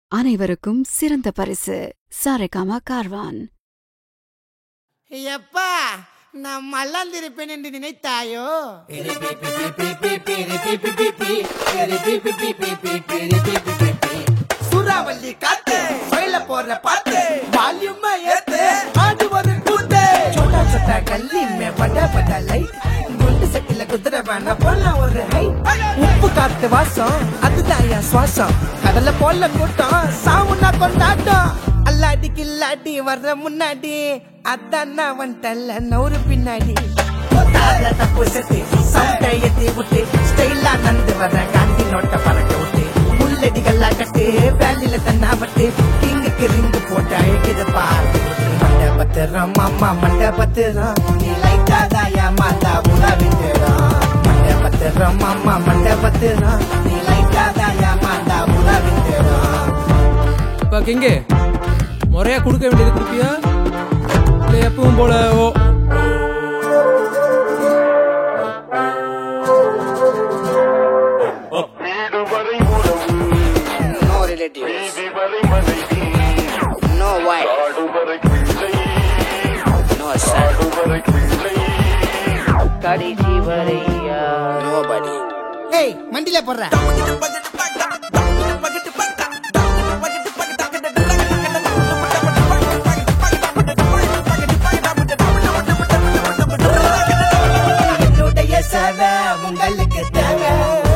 அனைவருக்கும் சிறந்த பரிசு சாரேகாமா கார்வான் எப்பா நான் மல்லாந்திருப்பேன் என்று நினைத்தாயோ சூறாவளி காத்து வயல போற பாட்டு வால்யூம் ஏத்து ஆடு ஒரு கூத்து சோட்டா சோட்டா கல்லி மே பட பட லைட் குண்டு சட்டில குதிரை வேணா போல ஒரு ஹை உப்பு காத்து வாசம் அதுதான் என் சுவாசம் கடல போல கூட்டம் சாவுனா கொண்டாட்டம் அல்லாடி கில்லாடி வர்ற முன்னாடி அதான் நான் வந்துட்டல்ல நூறு பின்னாடி தார தப்பு செத்து சவுண்டை ஏத்தி விட்டு ஸ்டைலா நந்து வர காந்தி நோட்ட பறக்க விட்டு முள்ளடிகள்லாம் கட்டு வேலில தன்னா பட்டு கிங்குக்கு ரிங்கு போட்டு அழைக்குது பாரு மண்ட பத்திரம் அம்மா மண்ட பத்திரம் நீ லைட்டா தாயா மாத்தா உலா விட்டுறான் மண்ட பத்திரம் அம்மா மண்ட பத்திரம் நீ லைட்டா தாயா மாத்தா உலா விட்டுறான் இப்ப கிங்கு முறையா கொடுக்க வேண்டியது கொடுப்பியா இல்ல எப்பவும் போல ஓ வீடு வரை உறவு நோ ரிலேட்டிவ் வீதி வரை மனைவி நோ வை காடு வரை பிள்ளை நோ காடு வரை பிள்ளை கடைசி வரையா நோபடி ஏய் மண்டில போடுற என்னுடைய சேவை உங்களுக்கு தேவை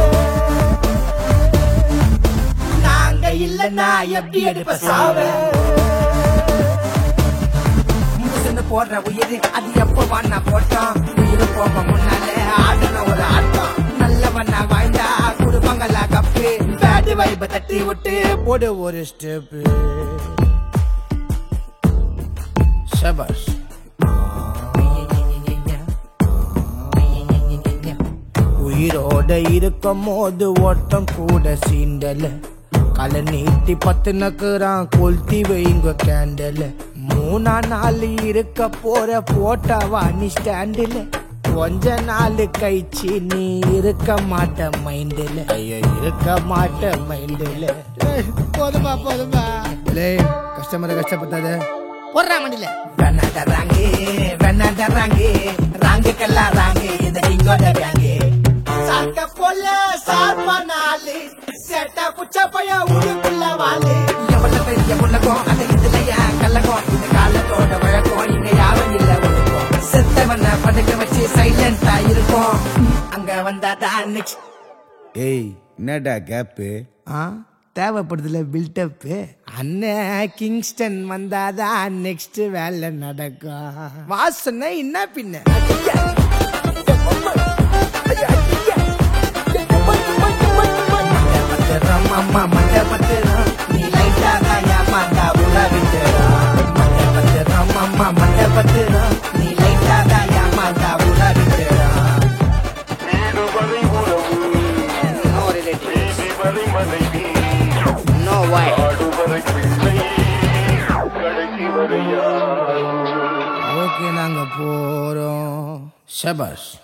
நாங்க இல்லன்னா எப்படி எடுப்ப சாவ முசுன்னு போடுற உயிர் அது எப்ப வாண்ணா போட்டோம் உயிர் போக முன்னாலே ஆடுன ஒரு ஆட்டம் நல்லவனா வாழ்ந்தா குடும்பங்களா கப்பு பேடு வைப தட்டி விட்டு போடு ஒரு ஸ்டெப் சபாஷ் உயிரோட இருக்கும் போது ஓட்டம் கூட சீண்டல கலை நீட்டி பத்து நக்குறான் கொளுத்தி வைங்க கேண்டல மூணா நாள் இருக்க போற போட்டாவா நீ ஸ்டாண்டில் கொஞ்ச நாள் கழிச்சு நீ இருக்க மாட்ட மைண்டில் ஐயோ இருக்க மாட்ட மைண்டில் போதுமா போதுமா கஸ்டமரை கஷ்டப்பட்டாத போடுறா மண்டில வேணாத ராங்கே வேணாத ராங்கே ராங்குக்கெல்லாம் ராங்கே இது இங்கோட வேங்கே சாக்க போல சார்பா நாளு செட்ட புச்ச பைய உடுக்குள்ள வாழு எவ்வளவு பெரிய உலகம் அது இதுலயா கல்லகம் இந்த காலத்தோட வழக்கம் இங்க யாரும் இல்ல ஒழுக்கம் செத்தவன பதுக்க வச்சு சைலண்டா இருக்கும் அங்க வந்தாதான் நெக்ஸ்ட் ஏய் என்னடா கேப்பு ஆ தேவைப்படுதுல பில்டப் அண்ணன் கிங்ஸ்டன் வந்தாதான் நெக்ஸ்ட் வேலை நடக்கும் வாசனை என்ன பின்ன அம்மா மண்ட பத்திரம் நீ லைட்டா தாயா மாந்தா உள்ள விட்டுறான் மண்ட பத்திரம் அம்மா மண்ட பத்திரம் நீ லைட்டா தாயா மாந்தா உள்ள விட்டுறான் வீடு வரை உறவு நோ ரிலேட்டிவ் வீதி வரை மனைவி நோ வை காடு வரை பிள்ளை கடைசி வரையா ஓகே நாங்க போறோம் ஷபாஷ்